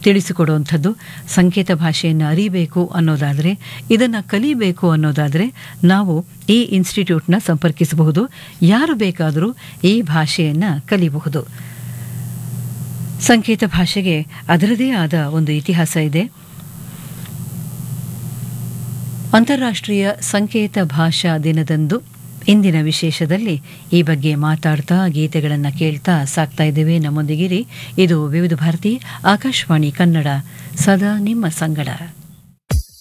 ತಿಳಿಸಿಕೊಡುವಂಥದ್ದು ಸಂಕೇತ ಭಾಷೆಯನ್ನು ಅರಿಬೇಕು ಅನ್ನೋದಾದರೆ ಇದನ್ನು ಕಲಿಬೇಕು ಅನ್ನೋದಾದರೆ ನಾವು ಈ ಇನ್ಸ್ಟಿಟ್ಯೂಟ್ನ ಸಂಪರ್ಕಿಸಬಹುದು ಯಾರು ಬೇಕಾದರೂ ಈ ಭಾಷೆಯನ್ನು ಕಲಿಬಹುದು ಸಂಕೇತ ಭಾಷೆಗೆ ಅದರದೇ ಆದ ಒಂದು ಇತಿಹಾಸ ಇದೆ ಅಂತಾರಾಷ್ಟ್ರೀಯ ಸಂಕೇತ ಭಾಷಾ ದಿನದಂದು ಇಂದಿನ ವಿಶೇಷದಲ್ಲಿ ಈ ಬಗ್ಗೆ ಮಾತಾಡ್ತಾ ಗೀತೆಗಳನ್ನು ಕೇಳ್ತಾ ಸಾಕ್ತಾ ಇದ್ದೇವೆ ನಮ್ಮೊಂದಿಗಿರಿ ಇದು ವಿವಿಧ ಭಾರತಿ ಆಕಾಶವಾಣಿ ಕನ್ನಡ ಸದಾ ನಿಮ್ಮ ಸಂಗಡ